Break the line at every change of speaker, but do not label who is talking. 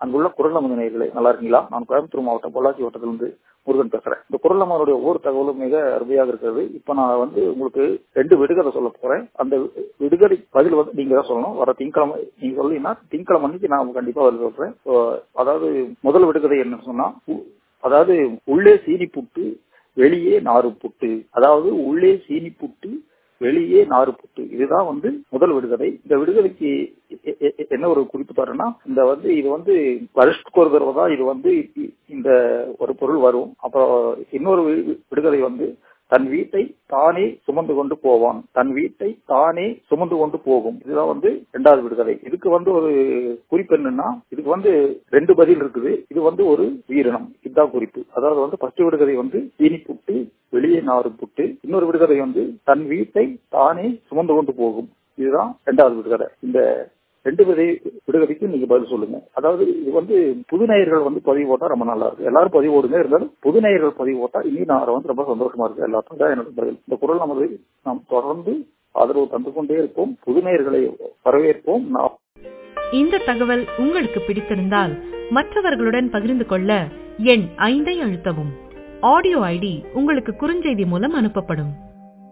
அங்குள்ள குரல் நமது நேயர்களே நல்லா இருக்கீங்களா நான் கோயம்புத்தூர் மாவட்டம் பொள்ளாச்சி வட்டத்திலிருந்து முருகன் பேசுறேன் இந்த குரல் நம்மளுடைய ஒவ்வொரு தகவலும் மிக அருமையாக இருக்கிறது இப்ப நான் வந்து உங்களுக்கு ரெண்டு விடுகதை சொல்ல போறேன் அந்த விடுகதை பதில் வந்து நீங்க தான் சொல்லணும் வர திங்கக்கிழமை நீங்க சொல்லீங்கன்னா திங்கக்கிழமை அன்னைக்கு நான் கண்டிப்பா பதில் சொல்றேன் So, அதாவது முதல் விடுகதை என்னன்னு சொன்னா உ- அதாவது உள்ளே சீனி புட்டு வெளியே நாறு புட்டு அதாவது உள்ளே சீனி புட்டு வெளியே நாறு புட்டு இதுதான் வந்து முதல் விடுகதை இந்த விடுகதைக்கு எ- எ- எ- என்ன ஒரு குறிப்பு தரேன்னா இந்த வந்து இது வந்து வருஷத்துக்கு ஒரு தடவை தான் இது வந்து இ- இந்த ஒரு பொருள் வரும் அப்புறம் இன்னொரு வி- விடுகதை வந்து தன் வீட்டை தானே சுமந்து கொண்டு போவான் தன் வீட்டை தானே சுமந்து கொண்டு போகும் இதுதான் வந்து இரண்டாவது விடுகதை இதுக்கு வந்து ஒரு குறிப்பு என்னன்னா இதுக்கு வந்து ரெண்டு பதில் இருக்குது இது வந்து ஒரு உயிரினம் இதுதான் குறிப்பு அதாவது வந்து ஃபர்ஸ்ட் விடுகதை வந்து தீனி புட்டு வெளியே நாறு புட்டு இன்னொரு விடுகதை வந்து தன் வீட்டை தானே சுமந்து கொண்டு போகும் இதுதான் இரண்டாவது விடுகதை இந்த ரெண்டு விதை விடுகதைக்கு நீங்க பதில் சொல்லுங்க அதாவது இது வந்து புது நேயர்கள் வந்து பதிவு போட்டா ரொம்ப நல்லா இருக்கு எல்லாரும் பதிவு போடுங்க இருந்தாலும் புது நேயர்கள் பதிவு போட்டா இனி நான் வந்து ரொம்ப சந்தோஷமா இருக்கு எல்லாத்துக்கும் தான் என்னோட பதில் இந்த குரல் நமது நாம் தொடர்ந்து ஆதரவு தந்து கொண்டே இருப்போம் புது நேயர்களை வரவேற்போம் நாம்
இந்த தகவல் உங்களுக்கு பிடித்திருந்தால் மற்றவர்களுடன் பகிர்ந்து கொள்ள எண் ஐந்தை அழுத்தவும் ஆடியோ ஐடி உங்களுக்கு குறுஞ்செய்தி மூலம் அனுப்பப்படும்